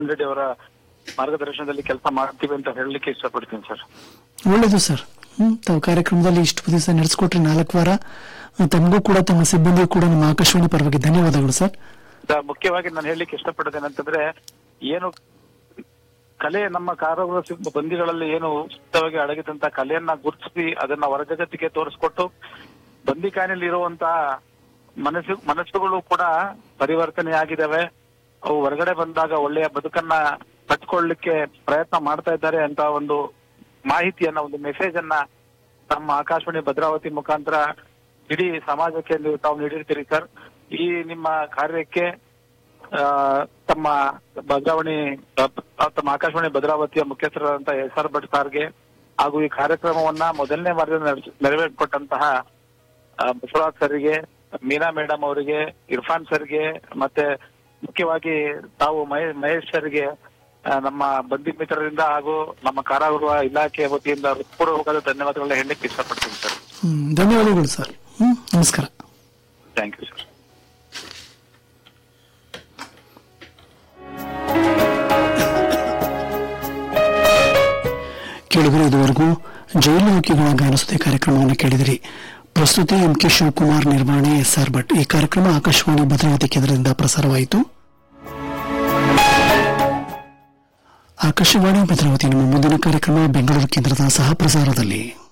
ರೆಡ್ಡಿ ಅವರ ಮಾರ್ಗದರ್ಶನದಲ್ಲಿ ಕೆಲಸ ಮಾಡ್ತೀವಿ ಅಂತ ಹೇಳಲಿಕ್ಕೆ ಇಷ್ಟಪಡ್ತೀನಿ ಸರ್ ಒಳ್ಳೇದು ಸರ್ ಹ್ಮ್ ತಾವು ಕಾರ್ಯಕ್ರಮದಲ್ಲಿ ಇಷ್ಟು ದಿವಸ ನಡೆಸ್ಕೊಟ್ರಿ ನಾಲ್ಕು ವಾರ ತಮಗೂ ಕೂಡ ತಮ್ಮ ಸಿಬ್ಬಂದಿಗೂ ಕೂಡ ನಮ್ಮ ಆಕಾಶವಾಣಿ ಪರವಾಗಿ ಧನ್ಯವಾದಗಳು ಸರ್ ದ- ಮುಖ್ಯವಾಗಿ ನಾನು ಹೇಳಲಿಕ್ಕೆ ಇಷ್ಟಪಡೋದೇನಂತಂದ್ರೆ ಏನು ಕಲೆ ನಮ್ಮ ಕಾರಾಗೃಹ ಬಂದಿಗಳಲ್ಲಿ ಏನು ಸುತ್ತವಾಗಿ ಅಡಗಿದಂತ ಕಲೆಯನ್ನ ಗುರುತಿಸಿ ಅದನ್ನ ಹೊರಜಗತ್ತಿಗೆ ತೋರಿಸ್ಕೊಟ್ಟು ಬಂದಿಖಾನೆಯಲ್ಲಿ ಇರುವಂತಹ ಮನಸ್ಸು ಮನಸ್ಸುಗಳು ಕೂಡ ಪರಿವರ್ತನೆ ಆಗಿದಾವೆ ಅವು ಹೊರಗಡೆ ಬಂದಾಗ ಒಳ್ಳೆಯ ಬದುಕನ್ನ ಕಟ್ಕೊಳ್ಳಿಕ್ಕೆ ಪ್ರಯತ್ನ ಮಾಡ್ತಾ ಇದ್ದಾರೆ ಅಂತ ಒಂದು ಮಾಹಿತಿಯನ್ನ ಒಂದು ಮೆಸೇಜ್ ಅನ್ನ ನಮ್ಮ ಆಕಾಶವಾಣಿ ಭದ್ರಾವತಿ ಮುಖಾಂತರ ಇಡೀ ಸಮಾಜಕ್ಕೆ ನೀವು ತಾವು ನೀಡಿರ್ತೀರಿ ಸರ್ ಈ ನಿಮ್ಮ ಕಾರ್ಯಕ್ಕೆ ಆ, ತಮ್ಮ ಭದ್ರಾವಣಿ ಆ, ತಮ್ಮ ಆಕಾಶವಾಣಿ ಭದ್ರಾವತಿಯ ಮುಖ್ಯಸ್ಥರಾದಂತಹ ಎಸ್ ಆರ್ ಭಟ್ ಸಾರ್ಗೆ ಹಾಗೂ ಈ ಕಾರ್ಯಕ್ರಮವನ್ನ ಮೊದಲನೇ ವಾರದಲ್ಲಿ ನಡೆಸ್- ನೆರವೇರಿಕೊಟ್ಟಂತಹ ಆ, ಬಸವರಾಜ್ ಸರ್ಗೆ ಮೀನಾ ಮೇಡಮ್ ಅವರಿಗೆ ಇರ್ಫಾನ್ ಸರ್ಗೆ ಮತ್ತೆ ಮುಖ್ಯವಾಗಿ ತಾವು ಮಹೇ- ಮಹೇಶ್ ಸರ್ಗೆ ಆ, ನಮ್ಮ ಬಂಧು ಮಿತ್ರರಿಂದ ಹಾಗೂ ನಮ್ಮ ಕಾರಾಗೃಹ ಇಲಾಖೆ ವತಿಯಿಂದ ಹೃತ್ಪೂರ್ವಕವಾದ ಧನ್ಯವಾದಗಳನ್ನ ಹೇಳಲಿಕ್ಕೆ ಇಷ್ಟಪಡ್ತೀನಿ ಸರ್ ಹ್ಮ್ ಧನ್ಯವಾದಗಳು ಸರ್ ಹ್ಮ್ ನಮಸ್ಕಾರ ಥ್ಯಾಂಕ್ ಯು ಸರ್ ಕೇಳಿದರೆ ಇದುವರೆಗೂ ಜೈಲುಕಿಗಳ ಗಾನಸುದ್ದಿ ಕಾರ್ಯಕ್ರಮವನ್ನು ಕೇಳಿದಿರಿ ಪ್ರಸ್ತುತಿ ಎಂ ಕೆ ಶಿವಕುಮಾರ್ ನಿರ್ವಹಣೆ ಎಸ್ ಆರ್ ಭಟ್ ಈ ಕಾರ್ಯಕ್ರಮ ಆಕಾಶವಾಣಿ ಭದ್ರಾವತಿ ಕೇಂದ್ರದಿಂದ ಪ್ರಸಾರವಾಯಿತು ಆಕಾಶವಾಣಿ ಭದ್ರಾವತಿ ನಮ್ಮ ಮುಂದಿನ ಕಾರ್ಯಕ್ರಮ ಬೆಂಗಳೂರು ಕೇಂದ್ರದ ಸಹ ಪ್ರಸಾರದಲ್ಲಿ